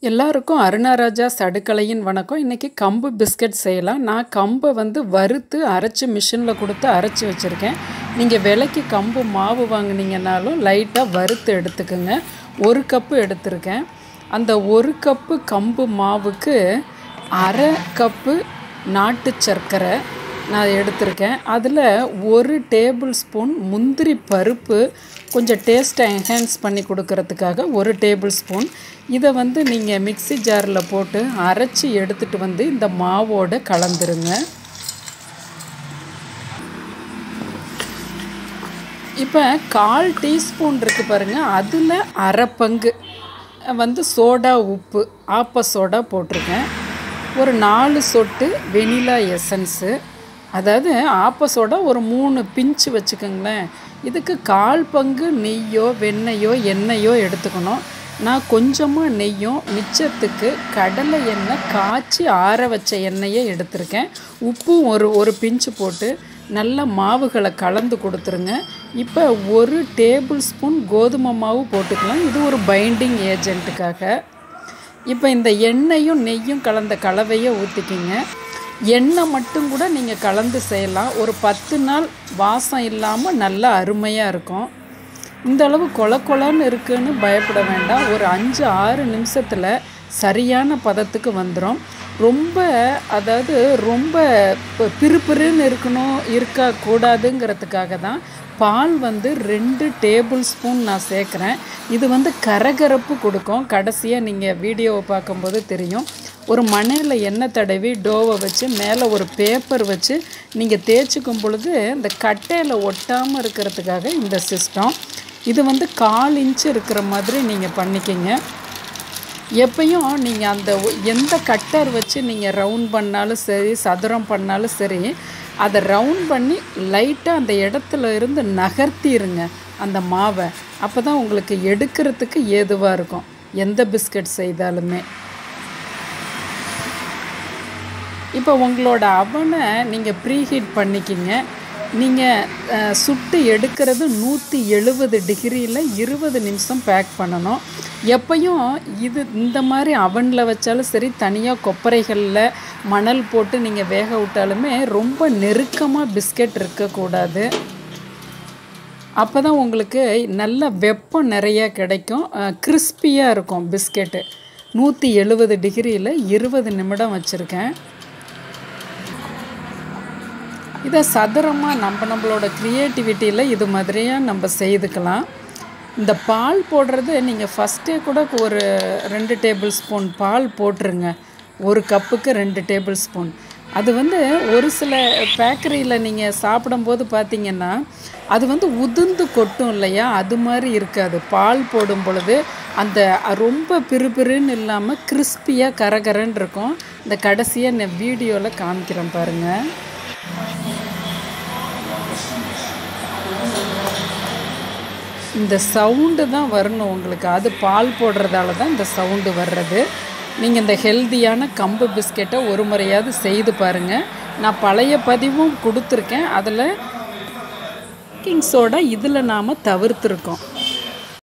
எல்லாருக்கும் அருணாராஜா சடுக்கலையின் வணக்கம் இன்றைக்கி கம்பு பிஸ்கட் செய்யலாம் நான் கம்பை வந்து வறுத்து அரைச்சி மிஷினில் கொடுத்து அரைச்சி வச்சுருக்கேன் நீங்கள் விலைக்கு கம்பு மாவு வாங்குனீங்கனாலும் லைட்டாக வறுத்து எடுத்துக்கோங்க ஒரு கப்பு எடுத்திருக்கேன் அந்த ஒரு கப்பு கம்பு மாவுக்கு அரை கப்பு நாட்டு சர்க்கரை நான் எடுத்திருக்கேன் அதில் ஒரு டேபிள் ஸ்பூன் முந்திரி பருப்பு கொஞ்சம் டேஸ்ட்டை என்ஹான்ஸ் பண்ணி கொடுக்கறதுக்காக ஒரு டேபிள் ஸ்பூன் இதை வந்து நீங்கள் மிக்ஸி ஜாரில் போட்டு அரைச்சி எடுத்துகிட்டு வந்து இந்த மாவோடு கலந்துருங்க இப்போ கால் டீஸ்பூன் இருக்குது பாருங்கள் அதில் அரை பங்கு வந்து சோடா உப்பு ஆப்ப சோடா போட்டிருக்கேன் ஒரு நாலு சொட்டு வெனிலா எசன்ஸு அதாவது ஆப்ப சோடா ஒரு மூணு பிஞ்சு வச்சுக்கோங்களேன் இதுக்கு கால் பங்கு நெய்யோ வெண்ணெயோ எண்ணெயோ எடுத்துக்கணும் நான் கொஞ்சமாக நெய்யும் மிச்சத்துக்கு கடலை எண்ணெய் காய்ச்சி ஆற வச்ச எண்ணெயை எடுத்திருக்கேன் உப்பும் ஒரு ஒரு பிஞ்சு போட்டு நல்ல மாவுகளை கலந்து கொடுத்துருங்க இப்போ ஒரு டேபிள் ஸ்பூன் கோதுமை மாவு போட்டுக்கலாம் இது ஒரு பைண்டிங் ஏஜென்ட்டுக்காக இப்போ இந்த எண்ணெயும் நெய்யும் கலந்த கலவையை ஊற்றிக்கிங்க எண்ணெய் மட்டும் கூட நீங்கள் கலந்து செய்யலாம் ஒரு பத்து நாள் வாசம் இல்லாமல் நல்லா அருமையாக இருக்கும் இந்த அளவு கொல கொலன்னு இருக்குன்னு பயப்பட வேண்டாம் ஒரு அஞ்சு ஆறு நிமிஷத்தில் சரியான பதத்துக்கு வந்துடும் ரொம்ப அதாவது ரொம்ப பிறுபிறுன்னு இருக்கணும் இருக்க கூடாதுங்கிறதுக்காக தான் பால் வந்து ரெண்டு டேபிள் ஸ்பூன் நான் சேர்க்குறேன் இது வந்து கரகரப்பு கொடுக்கும் கடைசியாக நீங்கள் வீடியோவை பார்க்கும்போது தெரியும் ஒரு மணையில் எண்ணெய் தடவி டோவை வச்சு மேலே ஒரு பேப்பர் வச்சு நீங்கள் தேய்ச்சிக்கும் பொழுது இந்த கட்டையில் ஒட்டாமல் இருக்கிறதுக்காக இந்த சிஸ்டம் இது வந்து கால் இன்ச்சு இருக்கிற மாதிரி நீங்கள் பண்ணிக்கிங்க எப்பயும் நீங்கள் அந்த எந்த கட்டர் வச்சு நீங்கள் ரவுண்ட் பண்ணாலும் சரி சதுரம் பண்ணாலும் சரி அதை ரவுண்ட் பண்ணி லைட்டாக அந்த இடத்துல இருந்து நகர்த்திடுங்க அந்த மாவை அப்போ தான் உங்களுக்கு எடுக்கிறதுக்கு ஏதுவாக இருக்கும் எந்த பிஸ்கட் செய்தாலுமே இப்போ உங்களோட அவனை நீங்கள் ப்ரீஹீட் பண்ணிக்கிங்க நீங்கள் சுட்டு எடுக்கிறது நூற்றி எழுபது டிகிரியில் இருபது நிமிஷம் பேக் பண்ணணும் எப்பையும் இது இந்த மாதிரி அவனில் வச்சாலும் சரி தனியாக கொப்பரைகளில் மணல் போட்டு நீங்கள் வேக விட்டாலுமே ரொம்ப நெருக்கமாக பிஸ்கட் இருக்கக்கூடாது அப்போ தான் உங்களுக்கு நல்ல வெப்பம் நிறையா கிடைக்கும் கிறிஸ்பியாக இருக்கும் பிஸ்கெட்டு நூற்றி எழுபது டிகிரியில் இருபது நிமிடம் வச்சுருக்கேன் இதை சதுரமாக நம்ம நம்மளோட க்ரியேட்டிவிட்டியில் இது மாதிரியாக நம்ம செய்துக்கலாம் இந்த பால் போடுறது நீங்கள் ஃபஸ்ட்டே கூட ஒரு ரெண்டு டேபிள் ஸ்பூன் பால் போட்டுருங்க ஒரு கப்புக்கு ரெண்டு டேபிள் ஸ்பூன் அது வந்து ஒரு சில பேக்கரியில் நீங்கள் சாப்பிடும்போது பார்த்தீங்கன்னா அது வந்து உதிர்ந்து கொட்டும் இல்லையா அது மாதிரி இருக்காது பால் போடும் பொழுது அந்த ரொம்ப பிறுபிறுன்னு இல்லாமல் கிறிஸ்பியாக கரகரன்னு இருக்கும் இந்த கடைசியாக நான் வீடியோவில் காமிக்கிறேன் பாருங்கள் இந்த சவுண்டு தான் வரணும் உங்களுக்கு அது பால் போடுறதால தான் இந்த சவுண்டு வர்றது நீங்கள் இந்த ஹெல்தியான கம்பு பிஸ்கெட்டை ஒரு முறையாவது செய்து பாருங்கள் நான் பழைய பதிவும் கொடுத்துருக்கேன் அதில் பேக்கிங் சோடா இதில் நாம் தவிர்த்துருக்கோம்